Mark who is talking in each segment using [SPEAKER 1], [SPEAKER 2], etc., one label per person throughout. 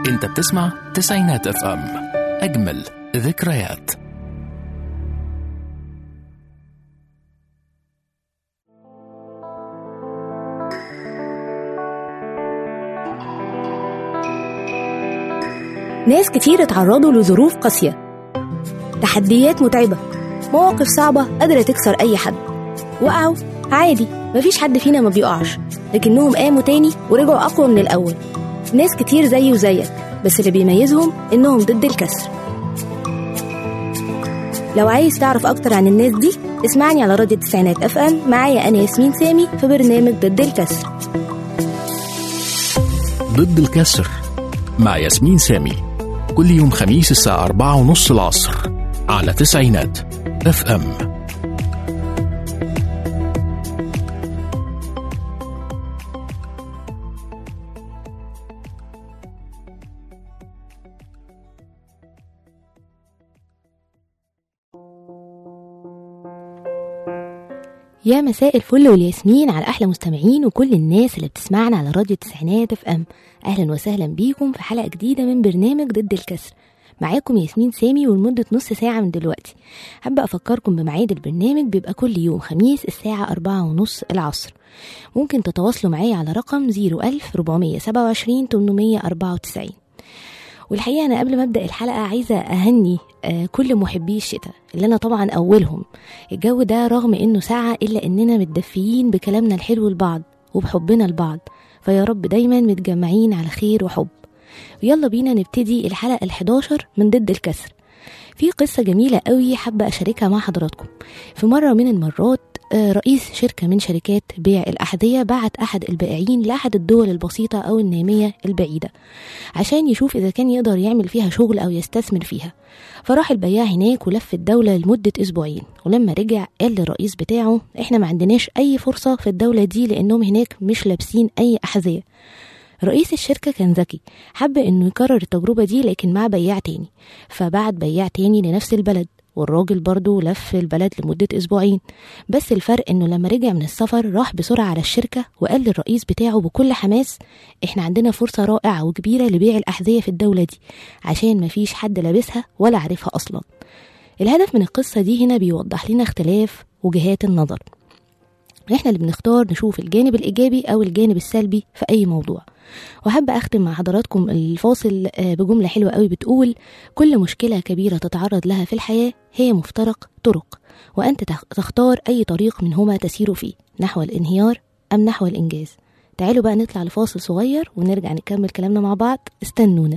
[SPEAKER 1] انت بتسمع تسعينات اف ام اجمل ذكريات
[SPEAKER 2] ناس كتير اتعرضوا لظروف قاسية تحديات متعبة مواقف صعبة قادرة تكسر أي حد وقعوا عادي مفيش حد فينا ما بيقعش لكنهم قاموا تاني ورجعوا أقوى من الأول ناس كتير زي وزيك بس اللي بيميزهم إنهم ضد الكسر لو عايز تعرف أكتر عن الناس دي اسمعني على راديو التسعينات اف ام معايا أنا ياسمين سامي في برنامج ضد الكسر
[SPEAKER 1] ضد الكسر مع ياسمين سامي كل يوم خميس الساعة أربعة ونص العصر على تسعينات اف ام
[SPEAKER 2] يا مساء الفل والياسمين على احلى مستمعين وكل الناس اللي بتسمعنا على راديو التسعينات اف ام اهلا وسهلا بيكم في حلقه جديده من برنامج ضد الكسر معاكم ياسمين سامي ولمدة نص ساعة من دلوقتي حابة أفكركم بميعاد البرنامج بيبقى كل يوم خميس الساعة أربعة ونص العصر ممكن تتواصلوا معايا على رقم زيرو ألف ربعمية سبعة وعشرين تمنمية أربعة وتسعين والحقيقة أنا قبل ما أبدأ الحلقة عايزة أهني آه، كل محبي الشتاء اللي أنا طبعا أولهم الجو ده رغم إنه ساعة إلا إننا متدفيين بكلامنا الحلو لبعض وبحبنا لبعض فيا رب دايما متجمعين على خير وحب ويلا بينا نبتدي الحلقة ال11 من ضد الكسر في قصة جميلة قوي حابة أشاركها مع حضراتكم في مرة من المرات آه، رئيس شركة من شركات بيع الأحذية بعت أحد البائعين لأحد الدول البسيطة أو النامية البعيدة عشان يشوف إذا كان يقدر يعمل فيها شغل أو يستثمر فيها فراح البياع هناك ولف الدولة لمدة أسبوعين ولما رجع قال للرئيس بتاعه إحنا ما عندناش أي فرصة في الدولة دي لأنهم هناك مش لابسين أي أحذية رئيس الشركة كان ذكي حب إنه يكرر التجربة دي لكن مع بياع تاني فبعت بياع تاني لنفس البلد والراجل برضه لف البلد لمدة أسبوعين بس الفرق إنه لما رجع من السفر راح بسرعة على الشركة وقال للرئيس بتاعه بكل حماس إحنا عندنا فرصة رائعة وكبيرة لبيع الأحذية في الدولة دي عشان مفيش حد لابسها ولا عارفها أصلا الهدف من القصة دي هنا بيوضح لنا اختلاف وجهات النظر احنا اللي بنختار نشوف الجانب الايجابي او الجانب السلبي في اي موضوع وحابة أختم مع حضراتكم الفاصل آه، بجملة حلوة قوي بتقول كل مشكلة كبيرة تتعرض لها في الحياة هي مفترق طرق وأنت تخ- تختار أي طريق منهما تسير فيه نحو الانهيار أم نحو الإنجاز تعالوا بقى نطلع لفاصل صغير ونرجع نكمل كلامنا مع بعض استنونا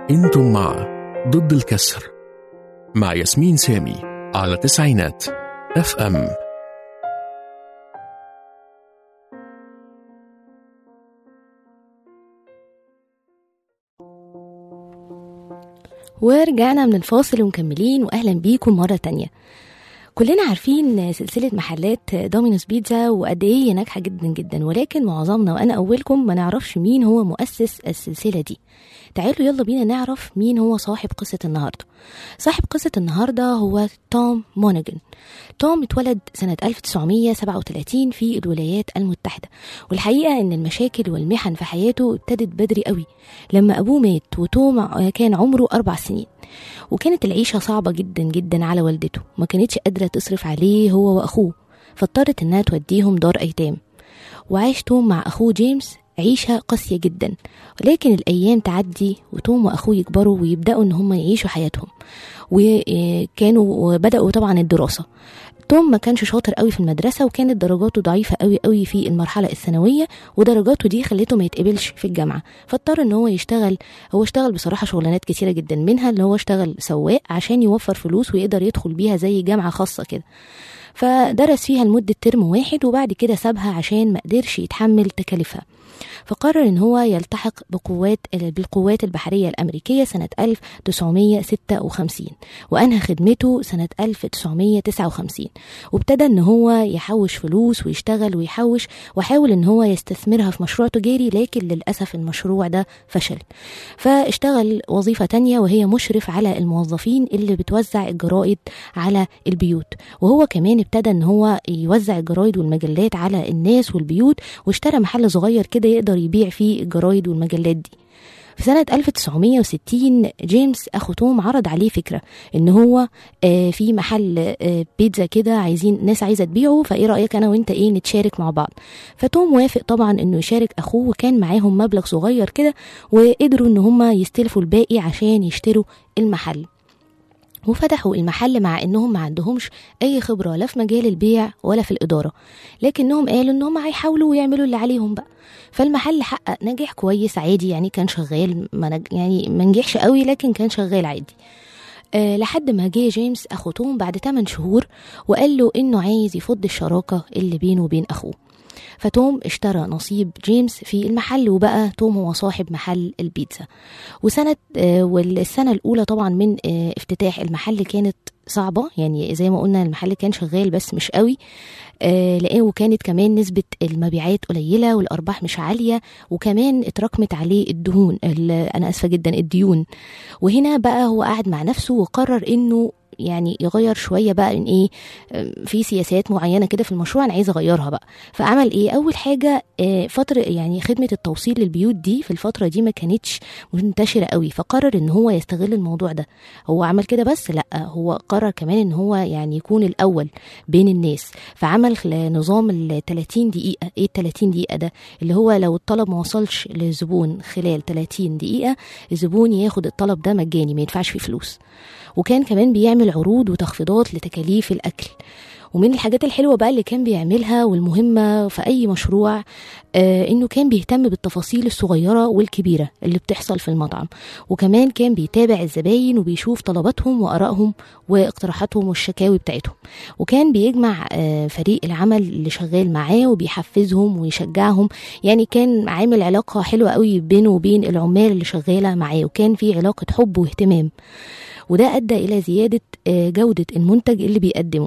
[SPEAKER 1] انتم مع ضد الكسر مع ياسمين سامي على تسعينات اف ام
[SPEAKER 2] ورجعنا من الفاصل ومكملين واهلا بيكم مره تانية كلنا عارفين سلسلة محلات دومينوس بيتزا وقد ايه هي ناجحة جدا جدا ولكن معظمنا وانا اولكم ما نعرفش مين هو مؤسس السلسلة دي تعالوا يلا بينا نعرف مين هو صاحب قصة النهاردة صاحب قصة النهاردة هو توم مونيجن توم اتولد سنة 1937 في الولايات المتحدة والحقيقة ان المشاكل والمحن في حياته ابتدت بدري قوي لما ابوه مات وتوم كان عمره اربع سنين وكانت العيشة صعبة جدا جدا على والدته ما كانتش قادرة تصرف عليه هو وأخوه فاضطرت إنها توديهم دار أيتام وعاش توم مع أخوه جيمس عيشة قاسية جدا ولكن الأيام تعدي وتوم وأخوه يكبروا ويبدأوا إن هم يعيشوا حياتهم وكانوا بدأوا طبعا الدراسة توم ما كانش شاطر قوي في المدرسة وكانت درجاته ضعيفة قوي قوي في المرحلة الثانوية ودرجاته دي خلته ما يتقبلش في الجامعة فاضطر ان هو يشتغل هو اشتغل بصراحة شغلانات كتيرة جدا منها اللي هو اشتغل سواق عشان يوفر فلوس ويقدر يدخل بيها زي جامعة خاصة كده فدرس فيها لمدة ترم واحد وبعد كده سابها عشان ما قدرش يتحمل تكاليفها فقرر ان هو يلتحق بقوات بالقوات البحريه الامريكيه سنه 1956 وانهى خدمته سنه 1959 وابتدى ان هو يحوش فلوس ويشتغل ويحوش وحاول ان هو يستثمرها في مشروع تجاري لكن للاسف المشروع ده فشل فاشتغل وظيفه تانية وهي مشرف على الموظفين اللي بتوزع الجرائد على البيوت وهو كمان ابتدى ان هو يوزع الجرايد والمجلات على الناس والبيوت واشترى محل صغير كده يقدر يبيع فيه الجرايد والمجلات دي في سنة 1960 جيمس أخو توم عرض عليه فكرة إن هو آه في محل آه بيتزا كده عايزين ناس عايزة تبيعه فإيه رأيك أنا وأنت إيه نتشارك مع بعض فتوم وافق طبعا إنه يشارك أخوه وكان معاهم مبلغ صغير كده وقدروا إن هما يستلفوا الباقي عشان يشتروا المحل وفتحوا المحل مع انهم ما عندهمش اي خبره لا في مجال البيع ولا في الاداره لكنهم قالوا انهم هيحاولوا ويعملوا اللي عليهم بقى فالمحل حقق نجاح كويس عادي يعني كان شغال ما نج... يعني ما نجحش قوي لكن كان شغال عادي أه لحد ما جه جيمس اخو توم بعد 8 شهور وقال له انه عايز يفض الشراكه اللي بينه وبين اخوه فتوم اشترى نصيب جيمس في المحل وبقى توم هو صاحب محل البيتزا وسنة آه والسنة الأولى طبعا من آه افتتاح المحل كانت صعبة يعني زي ما قلنا المحل كان شغال بس مش قوي آه لأنه كانت كمان نسبة المبيعات قليلة والأرباح مش عالية وكمان اتراكمت عليه الدهون أنا أسفة جدا الديون وهنا بقى هو قاعد مع نفسه وقرر إنه يعني يغير شويه بقى ان ايه في سياسات معينه كده في المشروع انا عايز اغيرها بقى فعمل ايه اول حاجه فتره يعني خدمه التوصيل للبيوت دي في الفتره دي ما كانتش منتشره قوي فقرر ان هو يستغل الموضوع ده هو عمل كده بس لا هو قرر كمان ان هو يعني يكون الاول بين الناس فعمل نظام ال 30 دقيقه ايه ال 30 دقيقه ده اللي هو لو الطلب ما وصلش للزبون خلال 30 دقيقه الزبون ياخد الطلب ده مجاني ما يدفعش فيه فلوس وكان كمان بيعمل عروض وتخفيضات لتكاليف الأكل ومن الحاجات الحلوة بقى اللي كان بيعملها والمهمة في أي مشروع آه إنه كان بيهتم بالتفاصيل الصغيرة والكبيرة اللي بتحصل في المطعم وكمان كان بيتابع الزباين وبيشوف طلباتهم وآرائهم واقتراحاتهم والشكاوي بتاعتهم وكان بيجمع آه فريق العمل اللي شغال معاه وبيحفزهم ويشجعهم يعني كان عامل علاقة حلوة قوي بينه وبين العمال اللي شغالة معاه وكان في علاقة حب واهتمام وده أدى إلى زيادة جودة المنتج اللي بيقدمه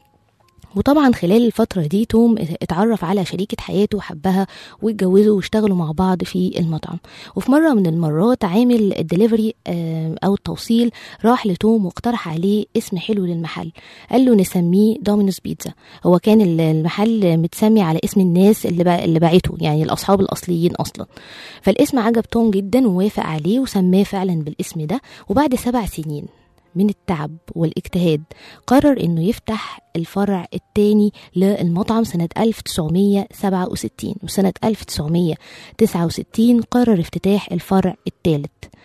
[SPEAKER 2] وطبعا خلال الفترة دي توم اتعرف على شريكة حياته وحبها واتجوزوا واشتغلوا مع بعض في المطعم وفي مرة من المرات عامل الدليفري أو التوصيل راح لتوم واقترح عليه اسم حلو للمحل قال له نسميه دومينوس بيتزا هو كان المحل متسمي على اسم الناس اللي اللي باعته يعني الأصحاب الأصليين أصلا فالاسم عجب توم جدا ووافق عليه وسماه فعلا بالاسم ده وبعد سبع سنين من التعب والاجتهاد قرر انه يفتح الفرع الثاني للمطعم سنة 1967 وسنة 1969 قرر افتتاح الفرع الثالث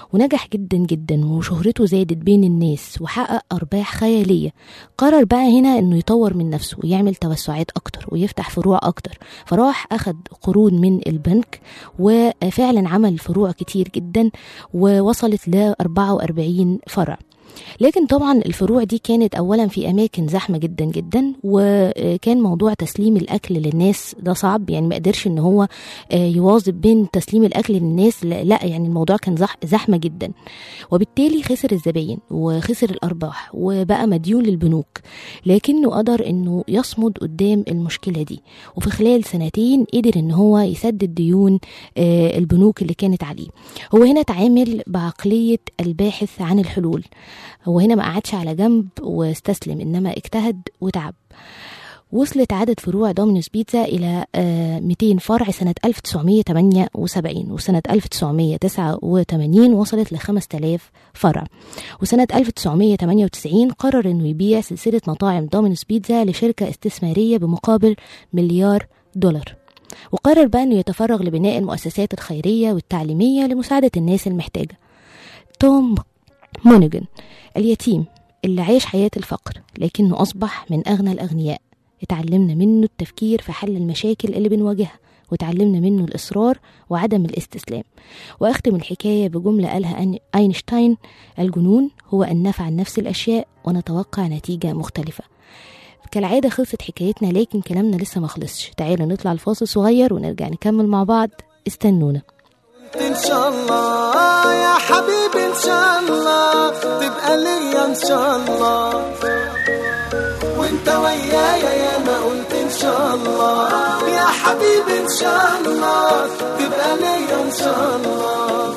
[SPEAKER 2] ونجح جدا جدا وشهرته زادت بين الناس وحقق أرباح خيالية قرر بقى هنا إنه يطور من نفسه ويعمل توسعات أكتر ويفتح فروع أكتر فراح أخد قروض من البنك وفعلا عمل فروع كتير جدا ووصلت ل 44 فرع لكن طبعا الفروع دي كانت اولا في اماكن زحمه جدا جدا وكان موضوع تسليم الاكل للناس ده صعب يعني ما قدرش ان هو يواظب بين تسليم الاكل للناس لا يعني الموضوع كان زحمه جدا وبالتالي خسر الزباين وخسر الارباح وبقى مديون للبنوك لكنه قدر انه يصمد قدام المشكله دي وفي خلال سنتين قدر ان هو يسدد ديون البنوك اللي كانت عليه هو هنا تعامل بعقليه الباحث عن الحلول هو هنا ما قعدش على جنب واستسلم انما اجتهد وتعب وصلت عدد فروع دومينوس بيتزا إلى 200 فرع سنة 1978 وسنة 1989 وصلت ل 5000 فرع وسنة 1998 قرر أنه يبيع سلسلة مطاعم دومينوس بيتزا لشركة استثمارية بمقابل مليار دولار وقرر بقى أنه يتفرغ لبناء المؤسسات الخيرية والتعليمية لمساعدة الناس المحتاجة توم مونيجن اليتيم اللي عاش حياة الفقر لكنه أصبح من أغنى الأغنياء اتعلمنا منه التفكير في حل المشاكل اللي بنواجهها وتعلمنا منه الإصرار وعدم الاستسلام وأختم الحكاية بجملة قالها أينشتاين الجنون هو أن نفعل نفس الأشياء ونتوقع نتيجة مختلفة كالعادة خلصت حكايتنا لكن كلامنا لسه ما خلصش تعالوا نطلع الفاصل صغير ونرجع نكمل مع بعض استنونا
[SPEAKER 3] ان شاء الله يا حبيبي ان شاء الله تبقى ليا ان شاء الله وانت ويايا يا ما قلت ان شاء الله يا حبيبي ان شاء الله تبقى ليا ان شاء الله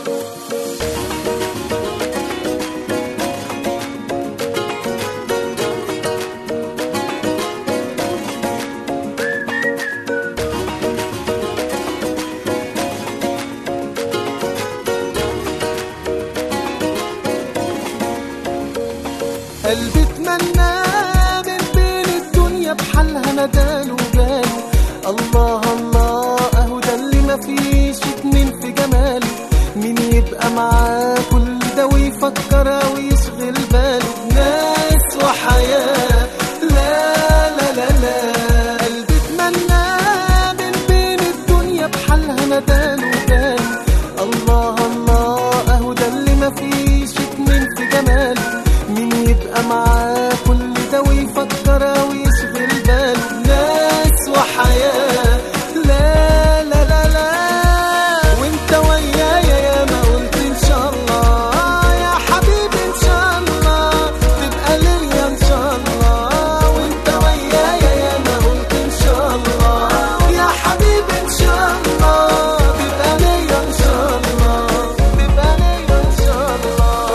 [SPEAKER 3] قلبي اتمنى من بين الدنيا بحالها نداله وجاله الله الله اهو ده اللي مفيش اتنين في جماله مين يبقى معاه كل ده ويفكر ويشغل باله بناس وحياة لا لا لا لا قلبي اتمنى من بين الدنيا بحالها نداله وجاله الله الله اهو ده اللي مفيش اتنين في جماله مين يبقى معاه كل ده ويفكر ويشغل باله ناس وحياة لا لا لا لا وانت ويايا يا ما قلت ان شاء الله يا حبيبي ان شاء الله تبقى ليا ان شاء الله وانت ويايا يا ما قلت ان شاء الله يا حبيبي ان شاء الله تبقى ليا ان شاء الله تبقى ليا ان شاء الله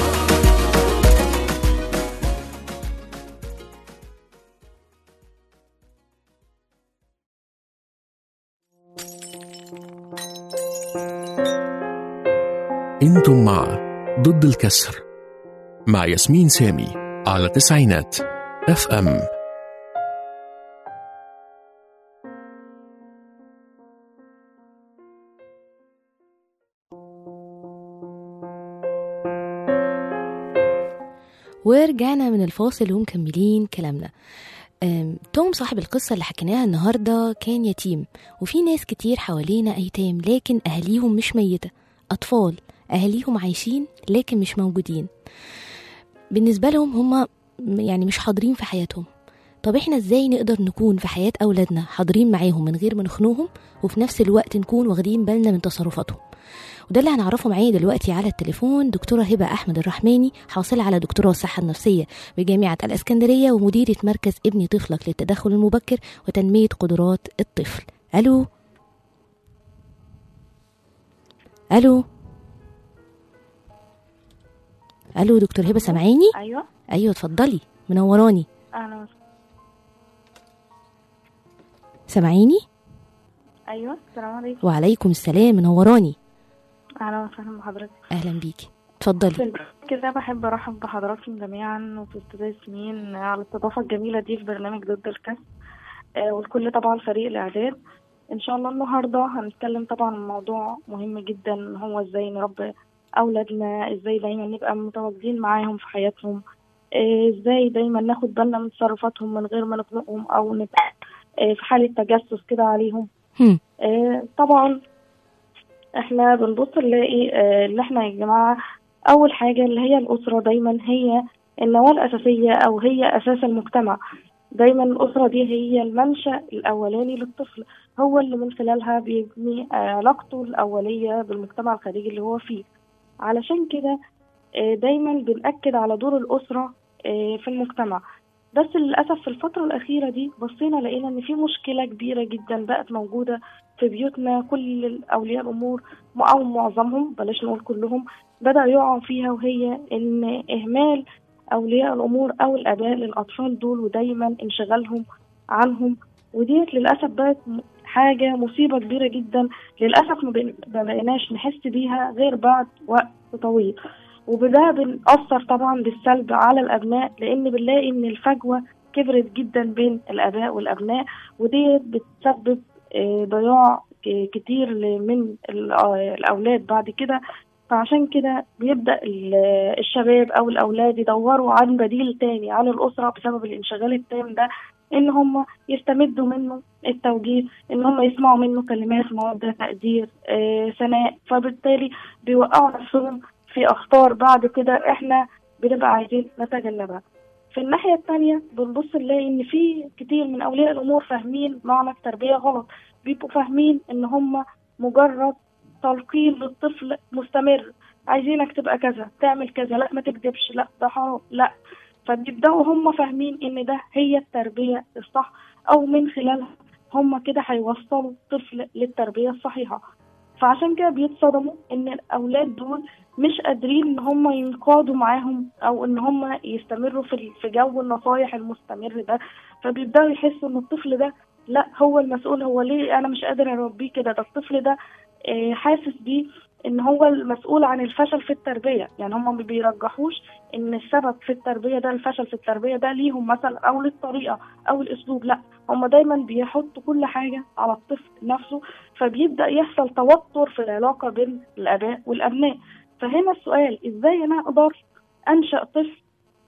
[SPEAKER 1] انتم مع ضد الكسر مع ياسمين سامي على تسعينات اف ام
[SPEAKER 2] ورجعنا من الفاصل ومكملين كلامنا أم، توم صاحب القصة اللي حكيناها النهاردة كان يتيم وفي ناس كتير حوالينا أيتام لكن أهاليهم مش ميتة أطفال أهاليهم عايشين لكن مش موجودين بالنسبة لهم هم يعني مش حاضرين في حياتهم طب احنا ازاي نقدر نكون في حياة أولادنا حاضرين معاهم من غير ما نخنوهم وفي نفس الوقت نكون واخدين بالنا من تصرفاتهم وده اللي هنعرفه معايا دلوقتي على التليفون دكتورة هبة أحمد الرحماني حاصلة على دكتوراه الصحة النفسية بجامعة الإسكندرية ومديرة مركز ابني طفلك للتدخل المبكر وتنمية قدرات الطفل ألو ألو ألو دكتور هبة سامعيني
[SPEAKER 4] ايوه
[SPEAKER 2] أيوة اتفضلي منوراني
[SPEAKER 4] اهلا وسهلا
[SPEAKER 2] سامعيني
[SPEAKER 4] ايوه السلام عليكم
[SPEAKER 2] وعليكم السلام منوراني
[SPEAKER 4] اهلا وسهلا بحضرتك
[SPEAKER 2] أهلا بيكي اتفضلي
[SPEAKER 4] في البداية كده بحب ارحب بحضراتكم جميعا وفي استاذ ياسمين على الاستضافه الجميله دي في برنامج ضد الكسر آه، والكل طبعا فريق الاعداد ان شاء الله النهارده هنتكلم طبعا عن موضوع مهم جدا هو ازاي نربي اولادنا ازاي دايما نبقى متواجدين معاهم في حياتهم آه، ازاي دايما ناخد بالنا من تصرفاتهم من غير ما نخنقهم او نبقى آه، في حالة تجسس كده عليهم
[SPEAKER 2] هم.
[SPEAKER 4] آه، طبعا احنا بنبص نلاقي آه، اللي احنا يا جماعة اول حاجة اللي هي الاسرة دايما هي النواة الاساسية او هي اساس المجتمع دايما الاسرة دي هي المنشأ الاولاني للطفل هو اللي من خلالها بيبني آه، علاقته الاولية بالمجتمع الخارجي اللي هو فيه علشان كده آه، دايما بنأكد على دور الأسرة آه، في المجتمع بس للأسف في الفترة الأخيرة دي بصينا لقينا إن في مشكلة كبيرة جدا بقت موجودة في بيوتنا كل أولياء الأمور أو معظمهم بلاش نقول كلهم بدأ يقعوا فيها وهي إن إهمال أولياء الأمور أو الآباء للأطفال دول ودايما انشغالهم عنهم وديت للأسف بقت م- حاجة مصيبة كبيرة جدا للأسف ما بقين- ما بقيناش نحس بيها غير بعد وقت طويل وبده بنأثر طبعا بالسلب على الأبناء لأن بنلاقي إن الفجوة كبرت جدا بين الآباء والأبناء ودي بتسبب آه، ضياع ك- كتير ل- من ال- آه، الأولاد بعد كده فعشان كده بيبدأ ال- الشباب أو الأولاد يدوروا عن بديل تاني عن الأسرة بسبب الانشغال التام ده إن هم يستمدوا منه التوجيه إن هم يسمعوا منه كلمات مودة تقدير آه، ثناء فبالتالي بيوقعوا نفسهم في أخطار بعد كده إحنا بنبقى عايزين نتجنبها في الناحية التانية بنبص نلاقي إن في كتير من أولياء الأمور فاهمين معنى التربية غلط بيبقوا فاهمين إن هم مجرد تلقين للطفل مستمر عايزينك تبقى كذا تعمل كذا لا ما تكذبش لا ده حرام لا فبيبدأوا هم فاهمين إن ده هي التربية الصح أو من خلالها هم كده هيوصلوا الطفل للتربية الصحيحة فعشان كده بيتصدموا ان الاولاد دول مش قادرين ان هم ينقادوا معاهم او ان هم يستمروا في في جو النصايح المستمر ده فبيبداوا يحسوا ان الطفل ده لا هو المسؤول هو ليه انا مش قادر اربيه كده ده الطفل ده آه، حاسس بيه ان هو المسؤول عن الفشل في التربيه يعني هم ما بيرجحوش ان السبب في التربيه ده الفشل في التربيه ده ليهم مثلا او للطريقه او الاسلوب لا هم دايما بيحطوا كل حاجه على الطفل نفسه فبيبدا يحصل توتر في العلاقه بين الاباء والابناء فهنا السؤال ازاي انا اقدر انشا طفل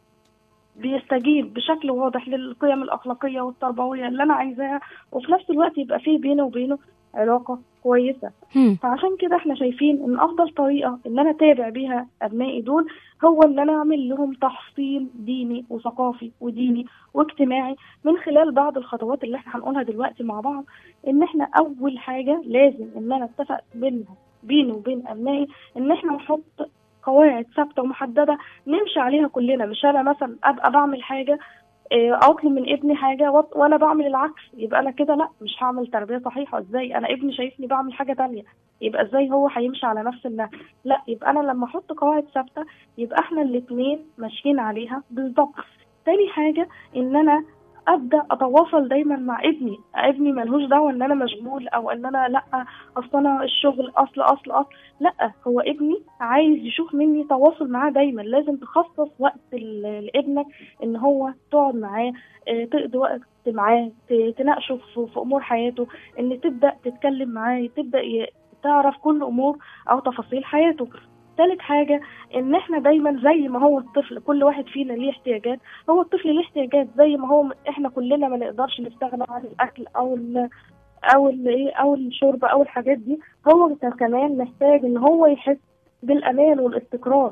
[SPEAKER 4] بيستجيب بشكل واضح للقيم الاخلاقيه والتربويه اللي انا عايزاها وفي نفس الوقت يبقى فيه بينه وبينه علاقه كويسه
[SPEAKER 2] هم.
[SPEAKER 4] فعشان كده احنا شايفين ان افضل طريقه ان انا اتابع بيها ابنائي دول هو ان انا اعمل لهم تحصيل ديني وثقافي وديني واجتماعي من خلال بعض الخطوات اللي احنا هنقولها دلوقتي مع بعض ان احنا اول حاجه لازم ان انا اتفق بينها بيني وبين ابنائي ان احنا نحط قواعد ثابته ومحدده نمشي عليها كلنا مش انا مثلا ابقى بعمل حاجه آه، اطلب من ابني حاجه وأط- وانا بعمل العكس يبقى انا كده لا مش هعمل تربيه صحيحه ازاي انا ابني شايفني بعمل حاجه تانية يبقى ازاي هو هيمشي على نفس النهج لا يبقى انا لما احط قواعد ثابته يبقى احنا الاتنين ماشيين عليها بالظبط تاني حاجه ان انا ابدا اتواصل دايما مع ابني ابني ملهوش دعوه ان انا مشغول او ان انا لا اصل انا الشغل اصل اصل اصل لا هو ابني عايز يشوف مني تواصل معاه دايما لازم تخصص وقت ل- لابنك ان هو تقعد معاه آه، تقضي وقت معاه ت- تناقشه في في امور حياته ان تبدا تتكلم معاه تبدا ي- تعرف كل امور او تفاصيل حياته ثالث حاجة إن إحنا دايما زي ما هو الطفل كل واحد فينا ليه احتياجات هو الطفل ليه احتياجات زي ما هو إحنا كلنا ما نقدرش نستغنى عن الأكل أو ال أو ال إيه أو الشرب أو الحاجات دي هو كمان محتاج إن هو يحس بالأمان والاستقرار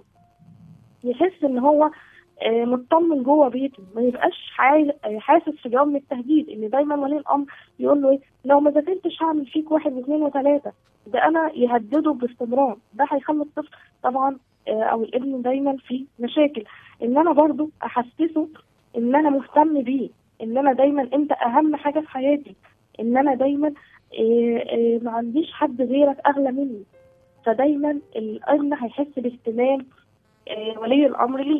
[SPEAKER 4] يحس إن هو آه، مطمن جوه بيته ما يبقاش حاي- آه، حاسس في جو من التهديد ان دايما ولي الامر يقول له ايه لو ما ذاكرتش هعمل فيك واحد واثنين وثلاثه ده انا يهدده باستمرار ده هيخلي الطفل طبعا آه، او الابن دايما في مشاكل ان انا برضو احسسه ان انا مهتم بيه ان انا دايما انت اهم حاجه في حياتي ان انا دايما آه، آه، ما عنديش حد غيرك اغلى مني فدايما الابن هيحس باهتمام آه، ولي الامر ليه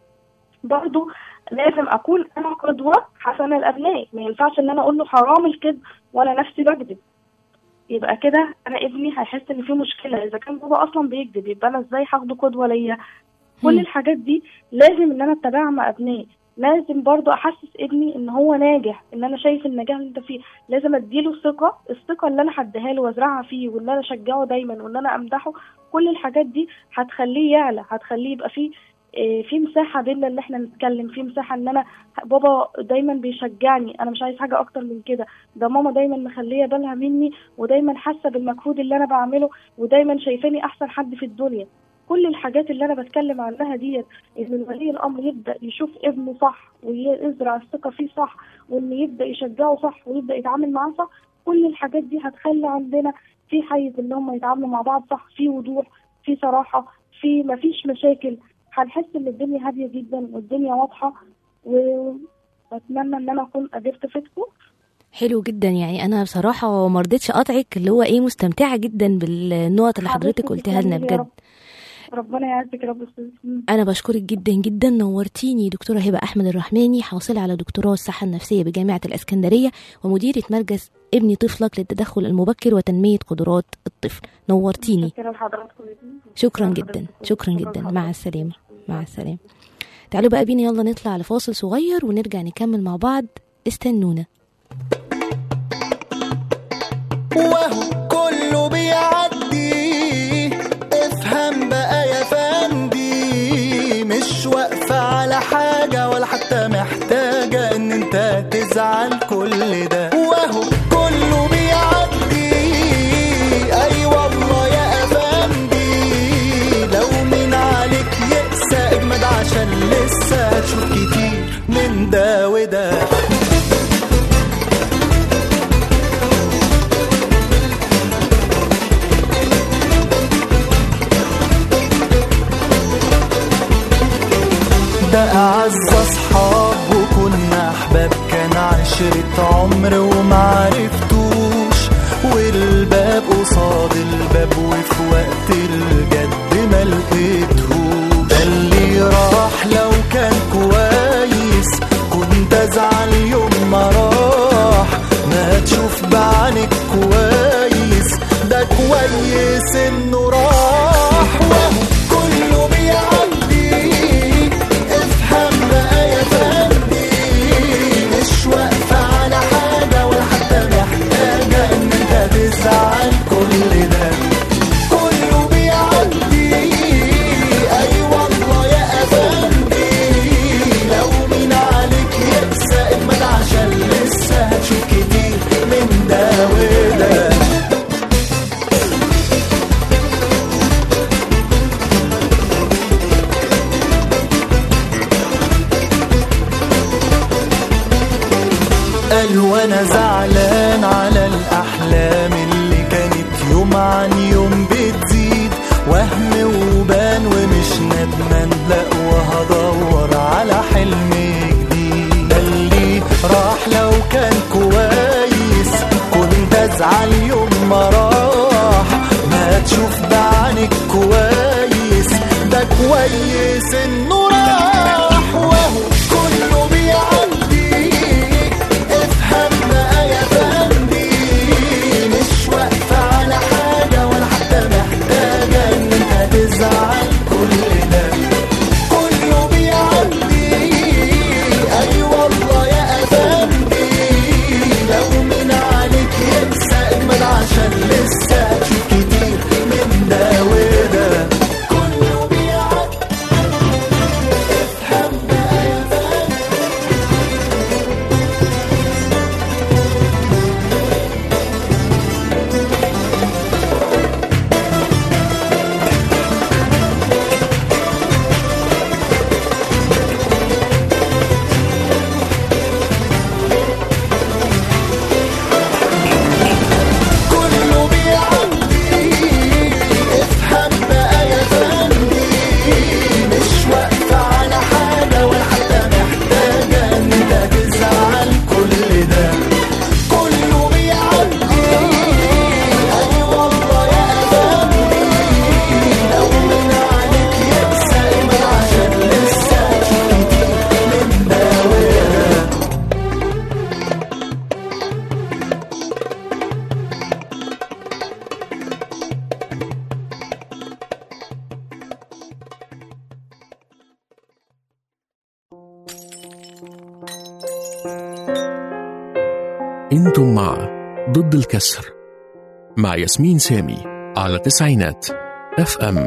[SPEAKER 4] برضو لازم اكون انا قدوه حسنه لابنائي ما ينفعش ان انا اقول له حرام الكذب وانا نفسي بكذب يبقى كده انا ابني هيحس ان في مشكله اذا كان بابا اصلا بيكذب يبقى انا ازاي هاخده قدوه ليا كل
[SPEAKER 2] مم.
[SPEAKER 4] الحاجات دي لازم ان انا اتبعها مع ابنائي لازم برضو احسس ابني ان هو ناجح ان انا شايف النجاح اللي انت فيه لازم اديله ثقه الثقه اللي انا هديها له وازرعها فيه وان انا اشجعه دايما وان انا امدحه كل الحاجات دي هتخليه يعلى هتخليه يبقى فيه آه، في مساحه بينا ان احنا نتكلم في مساحه ان انا بابا دايما بيشجعني انا مش عايز حاجه اكتر من كده ده ماما دايما مخليه بالها مني ودايما حاسه بالمجهود اللي انا بعمله ودايما شايفاني احسن حد في الدنيا كل الحاجات اللي انا بتكلم عنها ديت ان ولي الامر يبدا يشوف ابنه صح ويزرع الثقه فيه صح وان يبدا يشجعه صح ويبدا يتعامل معاه صح كل الحاجات دي هتخلي عندنا في حيز ان هم يتعاملوا مع بعض صح في وضوح في صراحه في مفيش مشاكل هنحس ان الدنيا هاديه جدا والدنيا واضحه واتمنى ان انا اكون قدرت افيدكم
[SPEAKER 2] حلو جدا يعني انا بصراحه ما رضيتش اقطعك اللي هو ايه مستمتعه جدا بالنقط اللي حضرتك
[SPEAKER 4] حبيبتي
[SPEAKER 2] قلتها لنا
[SPEAKER 4] تسلمي يا
[SPEAKER 2] بجد
[SPEAKER 4] رب. ربنا يعزك يا رب أستاذ. مم.
[SPEAKER 2] انا بشكرك جدا جدا نورتيني دكتوره هبه احمد الرحماني حاصله على دكتوراه الصحه النفسيه بجامعه الاسكندريه ومديره مركز ابني طفلك للتدخل المبكر وتنميه قدرات الطفل نورتيني
[SPEAKER 4] شكرا لحضراتكم
[SPEAKER 2] شكرا جدا شكرا جدا مع السلامه مع السلامه تعالوا بقى بينا يلا نطلع لفاصل صغير ونرجع نكمل مع بعض استنونا
[SPEAKER 3] وهو كله بيعدي افهم بقى يا فندي مش واقفة على حاجة ولا حتى محتاجة ان انت تزعل كل ده وهو كله بيعدي اي والله يا افندي لو من عليك يقسى اجمد عشان لسه هتشوف كتير من ده وده ده أعز أصحاب وكنا أحباب كان عشرة عمر ومعرفتوش والباب قصاد الباب وفي وقت الجد ما لقيتهوش ده اللي راح لو كان كويس كنت أزعل يوم ما راح ما تشوف بعينك كويس ده كويس إنه راح وهو كله بيعدي افهم بقى يا فندي مش واقفة على حاجة ولا حتى محتاجة إن أنت تزعل كل ده كله بيعدي أي والله يا أفندي لو مين عليك يقسى اجمد عشان لسه هتشوف كتير من ده وده قال وانا زعلان على الاحلام اللي كانت يوم عن يوم بتزيد وهم وبان ومش ندمان لا وهدور على حلم جديد ده اللي راح لو كان كويس كنت ازعل يوم ما راح ما تشوف بعينك كويس ده كويس انه راح وهو كله بيعدي افهم بقى يا فندي مش واقفة على حاجة ولا حتى محتاجة ان انت تزعل كل ده كله بيعدي اي والله يا افندي لو من عليك يقسى اجمل عشان لسه هتشوف كتير من ده وده كله بيعدي
[SPEAKER 1] انتم مع ضد الكسر مع ياسمين سامي على تسعينات اف ام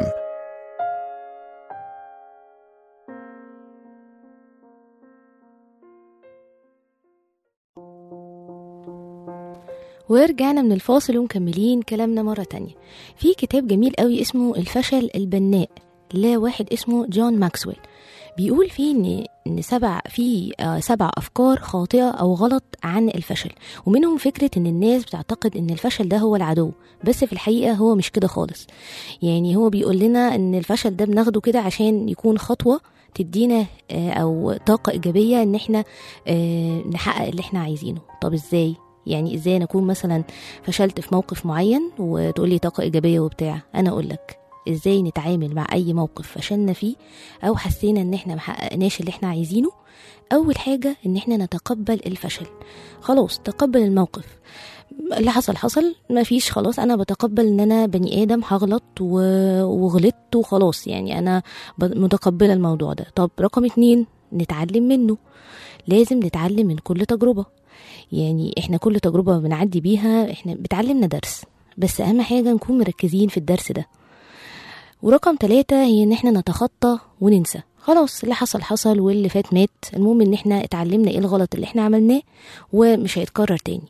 [SPEAKER 2] ورجعنا من الفاصل ومكملين كلامنا مرة تانية في كتاب جميل قوي اسمه الفشل البناء لواحد اسمه جون ماكسويل بيقول فيه ان ان سبع في آه، سبع افكار خاطئه او غلط عن الفشل ومنهم فكره ان الناس بتعتقد ان الفشل ده هو العدو بس في الحقيقه هو مش كده خالص يعني هو بيقول لنا ان الفشل ده بناخده كده عشان يكون خطوه تدينا آه، او طاقه ايجابيه ان احنا آه، نحقق اللي احنا عايزينه طب ازاي يعني ازاي انا اكون مثلا فشلت في موقف معين وتقول لي طاقه ايجابيه وبتاع انا اقول لك ازاي نتعامل مع اي موقف فشلنا فيه او حسينا ان احنا محققناش اللي احنا عايزينه اول حاجه ان احنا نتقبل الفشل خلاص تقبل الموقف اللي حصل حصل ما فيش خلاص انا بتقبل ان انا بني ادم هغلط و- وغلطت وخلاص يعني انا ب- متقبله الموضوع ده طب رقم اتنين نتعلم منه لازم نتعلم من كل تجربه يعني احنا كل تجربه بنعدي بيها احنا بتعلمنا درس بس اهم حاجه نكون مركزين في الدرس ده ورقم ثلاثة هي ان احنا نتخطى وننسى خلاص اللي حصل حصل واللي فات مات المهم ان احنا اتعلمنا ايه الغلط اللي احنا عملناه ومش هيتكرر تاني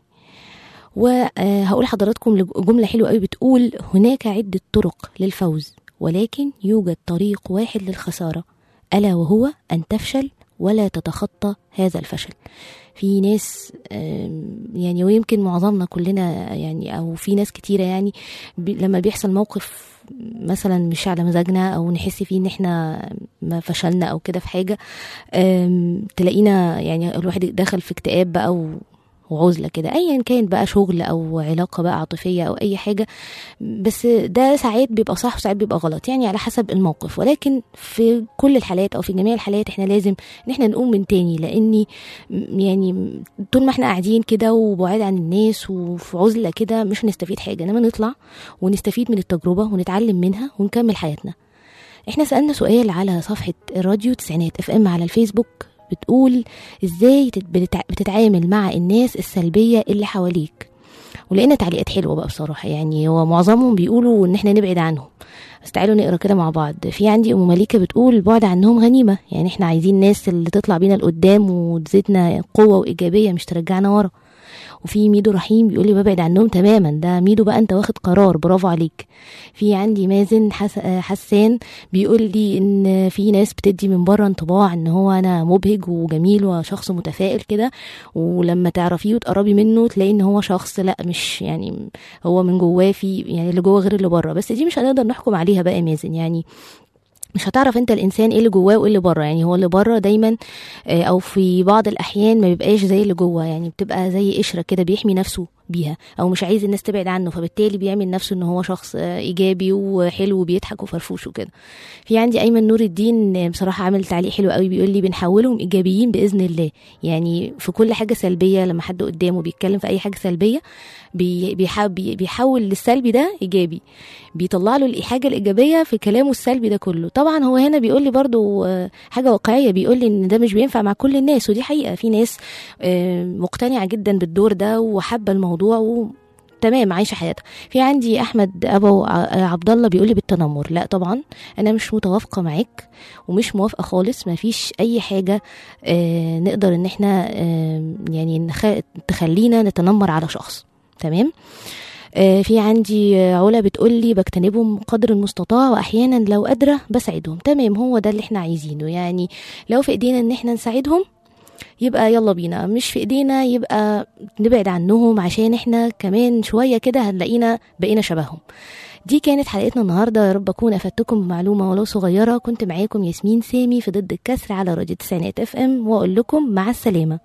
[SPEAKER 2] وهقول لحضراتكم جملة حلوة قوي بتقول هناك عدة طرق للفوز ولكن يوجد طريق واحد للخسارة ألا وهو أن تفشل ولا تتخطى هذا الفشل في ناس آم، يعني ويمكن معظمنا كلنا يعني او في ناس كتيره يعني بي لما بيحصل موقف مثلا مش على مزاجنا او نحس فيه ان احنا ما فشلنا او كده في حاجه آم، تلاقينا يعني الواحد دخل في اكتئاب بقى و وعزلة كده أيا كان بقى شغل أو علاقة بقى عاطفية أو أي حاجة بس ده ساعات بيبقى صح وساعات بيبقى غلط يعني على حسب الموقف ولكن في كل الحالات أو في جميع الحالات احنا لازم ان احنا نقوم من تاني لأني م- يعني طول ما احنا قاعدين كده وبعاد عن الناس وفي عزلة كده مش هنستفيد حاجة انما نطلع ونستفيد من التجربة ونتعلم منها ونكمل حياتنا احنا سألنا سؤال على صفحة الراديو تسعينات اف ام على الفيسبوك بتقول ازاي تت- بتتع- بتتعامل مع الناس السلبية اللي حواليك ولقينا تعليقات حلوة بقى بصراحة يعني هو معظمهم بيقولوا ان احنا نبعد عنهم بس تعالوا نقرا كده مع بعض في عندي ام مليكه بتقول البعد عنهم غنيمه يعني احنا عايزين ناس اللي تطلع بينا لقدام وتزيدنا قوه وايجابيه مش ترجعنا ورا وفي ميدو رحيم بيقول لي ببعد عنهم تماما ده ميدو بقى انت واخد قرار برافو عليك في عندي مازن حس... آه حسان بيقول لي ان في ناس بتدي من بره انطباع ان هو انا مبهج وجميل وشخص متفائل كده ولما تعرفيه وتقربي منه تلاقي ان هو شخص لا مش يعني هو من جواه في يعني اللي جوه غير اللي بره بس دي مش هنقدر نحكم عليها بقى يا مازن يعني مش هتعرف انت الانسان ايه اللي جواه وايه اللي بره يعني هو اللي بره دايما آه، او في بعض الاحيان ما بيبقاش زي اللي جوه يعني بتبقى زي قشره كده بيحمي نفسه بيها او مش عايز الناس تبعد عنه فبالتالي بيعمل نفسه ان هو شخص آه، ايجابي وحلو وبيضحك وفرفوش وكده في عندي ايمن نور الدين آه، بصراحه عامل تعليق حلو قوي بيقول لي بنحولهم ايجابيين باذن الله يعني في كل حاجه سلبيه لما حد قدامه بيتكلم في اي حاجه سلبيه بي- بيحا- بي- بيحول للسلبي ده ايجابي بيطلع له الحاجه الايجابيه في كلامه السلبي ده كله طبعا هو هنا بيقول لي برضو آه، حاجه واقعيه بيقول لي ان ده مش بينفع مع كل الناس ودي حقيقه في ناس آه، مقتنعه جدا بالدور ده وحابه الموضوع و تمام عايشه حياتها في عندي احمد ابو ع- عبد الله بيقول لي بالتنمر لا طبعا انا مش متوافقه معاك ومش موافقه خالص ما فيش اي حاجه آه نقدر ان احنا آه يعني نخ... تخلينا نتنمر على شخص تمام آه، في عندي آه، علا بتقول لي بجتنبهم قدر المستطاع واحيانا لو قادره بساعدهم تمام هو ده اللي احنا عايزينه يعني لو في ايدينا ان احنا نساعدهم يبقى يلا بينا مش في ايدينا يبقى نبعد عنهم عشان احنا كمان شويه كده هنلاقينا بقينا شبههم دي كانت حلقتنا النهارده يا رب اكون افدتكم بمعلومه ولو صغيره كنت معاكم ياسمين سامي في ضد الكسر على راديو تسعينات اف ام واقول لكم مع السلامه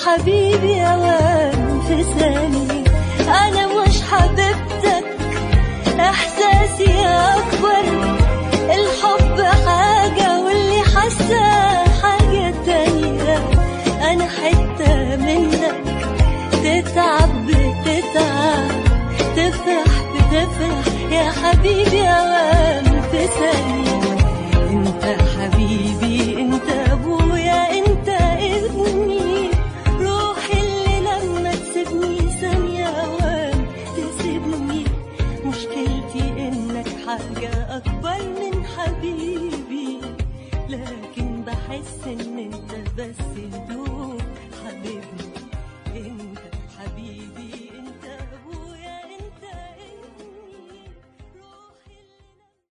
[SPEAKER 5] حبيبي اوام في ثانية انا مش حبيبتك احساسي اكبر الحب حاجة واللي حاسة حاجة تانية انا حتة منك تتعب بتتعب تفرح بتفرح يا حبيبي اوام في ثانية انت حبيبي انت ابويا انت ابني روحي اللي لما تسيبني ثانية اوام تسيبني مشكلتي انك حاجة اكبر من حبيبي لكن بحس ان انت بس